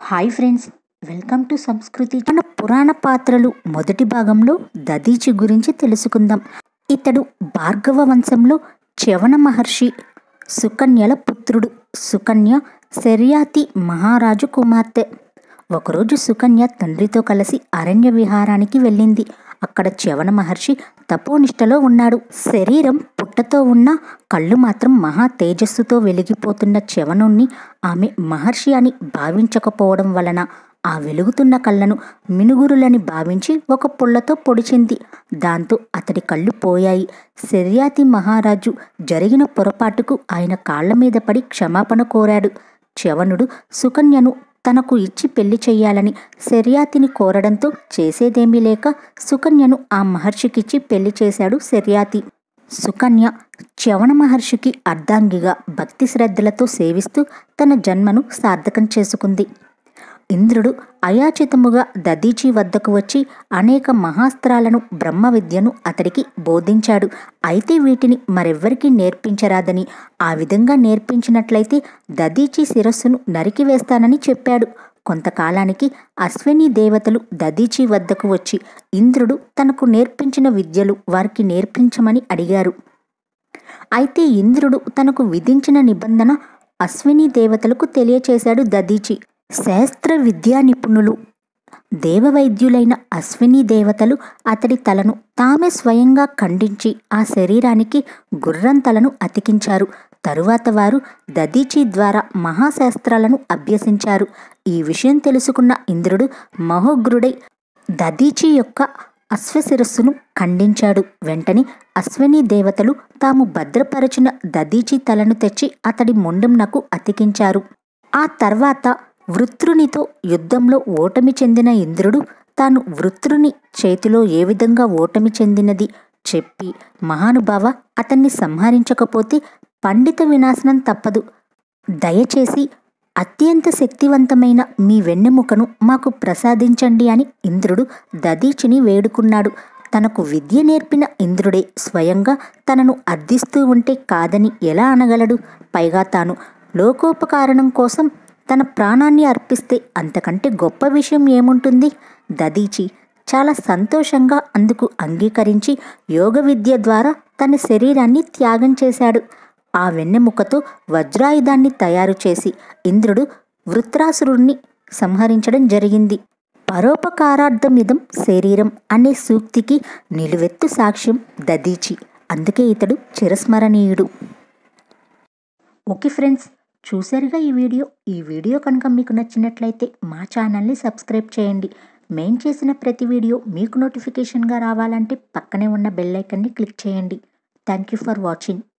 hi friends welcome to సంస్కృతి మన పురాణ పాత్రలు మొదటి భాగంలో దదీచి గురించి తెలుసుకుందాం ఇతడు భార్గవ వంశంలో చవన మహర్షి సుకన్యల పుత్రుడు సుకన్య శర్యాతి మహారాజు కుమార్తె ఒకరోజు సుకన్య తండ్రితో కలిసి అరణ్య విహారానికి వెళ్ళింది అక్కడ చవన మహర్షి తపోనిష్టలో ఉన్నాడు శరీరం పుట్టతో ఉన్న కళ్ళు మాత్రం మహా తేజస్సుతో వెలిగిపోతున్న చవనుణ్ణి ఆమె మహర్షి అని భావించకపోవడం వలన ఆ వెలుగుతున్న కళ్ళను మినుగురులని భావించి ఒక పుల్లతో పొడిచింది దాంతో అతడి కళ్ళు పోయాయి శర్యాతి మహారాజు జరిగిన పొరపాటుకు ఆయన కాళ్ల మీద పడి క్షమాపణ కోరాడు చవనుడు సుకన్యను తనకు ఇచ్చి పెళ్లి చెయ్యాలని శర్యాతిని కోరడంతో చేసేదేమీ లేక సుకన్యను ఆ మహర్షికిచ్చి పెళ్లి చేశాడు శర్యాతి సుకన్య చవన మహర్షికి అర్ధాంగిగా భక్తి శ్రద్ధలతో సేవిస్తూ తన జన్మను సార్థకం చేసుకుంది ఇంద్రుడు అయాచితముగా దదీచి వద్దకు వచ్చి అనేక మహాస్త్రాలను బ్రహ్మ విద్యను అతడికి బోధించాడు అయితే వీటిని మరెవ్వరికీ నేర్పించరాదని ఆ విధంగా నేర్పించినట్లయితే దదీచి శిరస్సును నరికివేస్తానని చెప్పాడు కొంతకాలానికి అశ్విని దేవతలు దదీచి వద్దకు వచ్చి ఇంద్రుడు తనకు నేర్పించిన విద్యలు వారికి నేర్పించమని అడిగారు అయితే ఇంద్రుడు తనకు విధించిన నిబంధన అశ్విని దేవతలకు తెలియచేశాడు దదీచి శాస్త్ర విద్యా నిపుణులు దేవవైద్యులైన అశ్విని దేవతలు అతడి తలను తామే స్వయంగా ఖండించి ఆ శరీరానికి గుర్రం తలను అతికించారు తరువాత వారు దదీచి ద్వారా మహాశాస్త్రాలను అభ్యసించారు ఈ విషయం తెలుసుకున్న ఇంద్రుడు మహోగ్రుడై దదీచి యొక్క అశ్వశిరస్సును ఖండించాడు వెంటనే అశ్విని దేవతలు తాము భద్రపరచిన దదీచి తలను తెచ్చి అతడి మొండెంనకు అతికించారు ఆ తర్వాత వృత్రునితో యుద్ధంలో ఓటమి చెందిన ఇంద్రుడు తాను వృత్రుని చేతిలో ఏ విధంగా ఓటమి చెందినది చెప్పి మహానుభావ అతన్ని సంహరించకపోతే పండిత వినాశనం తప్పదు దయచేసి అత్యంత శక్తివంతమైన మీ వెన్నెముకను మాకు ప్రసాదించండి అని ఇంద్రుడు దదీచిని వేడుకున్నాడు తనకు విద్య నేర్పిన ఇంద్రుడే స్వయంగా తనను అర్థిస్తూ ఉంటే కాదని ఎలా అనగలడు పైగా తాను లోకోపకారణం కోసం తన ప్రాణాన్ని అర్పిస్తే అంతకంటే గొప్ప విషయం ఏముంటుంది దదీచి చాలా సంతోషంగా అందుకు అంగీకరించి యోగ విద్య ద్వారా తన శరీరాన్ని త్యాగం చేశాడు ఆ వెన్నెముకతో వజ్రాయుధాన్ని తయారు చేసి ఇంద్రుడు వృత్రాసురుణ్ణి సంహరించడం జరిగింది పరోపకారార్థమిదం శరీరం అనే సూక్తికి నిలువెత్తు సాక్ష్యం దదీచి అందుకే ఇతడు చిరస్మరణీయుడు ఓకే ఫ్రెండ్స్ చూసారుగా ఈ వీడియో ఈ వీడియో కనుక మీకు నచ్చినట్లయితే మా ఛానల్ని సబ్స్క్రైబ్ చేయండి మేం చేసిన ప్రతి వీడియో మీకు నోటిఫికేషన్గా రావాలంటే పక్కనే ఉన్న బెల్ ఐకన్ని క్లిక్ చేయండి థ్యాంక్ యూ ఫర్ వాచింగ్